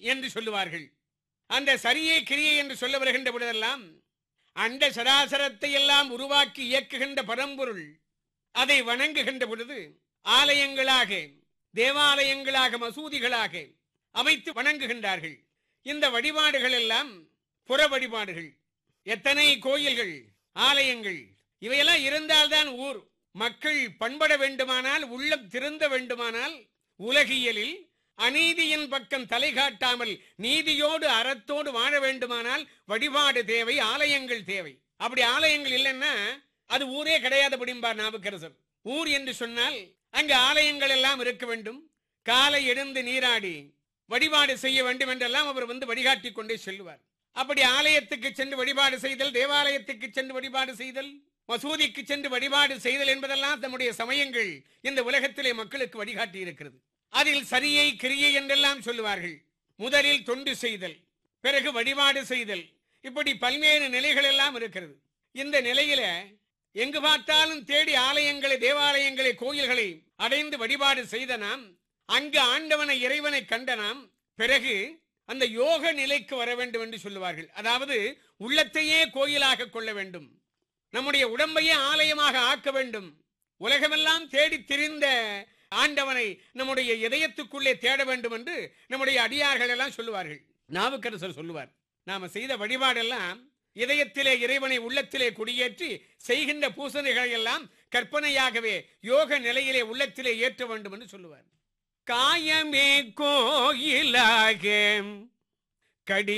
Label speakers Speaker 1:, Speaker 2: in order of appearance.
Speaker 1: என்று சொல்லுவார்கள் அந்த சரியை கிரியை என்று சொல்ல வருகின்ற பொழுதெல்லாம் அண்ட சராசரத்தை எல்லாம் உருவாக்கி இயக்குகின்ற பரம்பொருள் அதை வணங்குகின்ற பொழுது ஆலயங்களாக தேவாலயங்களாக மசூதிகளாக அமைத்து வணங்குகின்றார்கள் இந்த வழிபாடுகள் எல்லாம் புற வழிபாடுகள் எத்தனை கோயில்கள் ஆலயங்கள் இவையெல்லாம் இருந்தால்தான் ஊர் மக்கள் பண்பட வேண்டுமானால் உள்ளம் திருந்த வேண்டுமானால் உலகியலில் அநீதியின் பக்கம் தலை காட்டாமல் நீதியோடு அறத்தோடு வாழ வேண்டுமானால் வழிபாடு தேவை ஆலயங்கள் தேவை அப்படி ஆலயங்கள் இல்லைன்னா அது ஊரே கிடையாது படிம்பார் நாவுக்கரசர் ஊர் என்று சொன்னால் அங்கு ஆலயங்கள் எல்லாம் இருக்க வேண்டும் காலை எழுந்து நீராடி வழிபாடு செய்ய வேண்டும் என்றெல்லாம் அவர் வந்து வழிகாட்டி கொண்டே செல்லுவார் அப்படி ஆலயத்துக்கு சென்று வழிபாடு செய்தல் தேவாலயத்துக்கு சென்று வழிபாடு செய்தல் மசூதிக்கு சென்று வழிபாடு செய்தல் என்பதெல்லாம் நம்முடைய சமயங்கள் இந்த உலகத்திலே மக்களுக்கு வழிகாட்டி இருக்கிறது அதில் சரியை கிரியை என்றெல்லாம் சொல்லுவார்கள் முதலில் தொண்டு செய்தல் பிறகு வழிபாடு செய்தல் இப்படி பல்வேறு நிலைகள் எல்லாம் இருக்கிறது இந்த நிலையில எங்கு பார்த்தாலும் தேடி ஆலயங்களை தேவாலயங்களை கோயில்களை அடைந்து வழிபாடு செய்த நாம் அங்கு ஆண்டவனை இறைவனை கண்ட நாம் பிறகு அந்த யோக நிலைக்கு வர வேண்டும் என்று சொல்லுவார்கள் அதாவது உள்ளத்தையே கோயிலாக கொள்ள வேண்டும் நம்முடைய உடம்பையே ஆலயமாக ஆக்க வேண்டும் உலகமெல்லாம் தேடி திரிந்த ஆண்டவனை நம்முடைய இதயத்துக்குள்ளே தேட வேண்டும் என்று நம்முடைய அடியார்கள் எல்லாம் சொல்லுவார்கள் நாவுக்கரசர் சொல்லுவார் நாம செய்த வழிபாடெல்லாம் இதயத்திலே இறைவனை உள்ளத்திலே குடியேற்றி செய்கின்ற பூசணைகளை எல்லாம் கற்பனையாகவே யோக நிலையிலே உள்ளத்திலே ஏற்ற வேண்டும் என்று சொல்லுவார் காயமே கோயிலாக கடி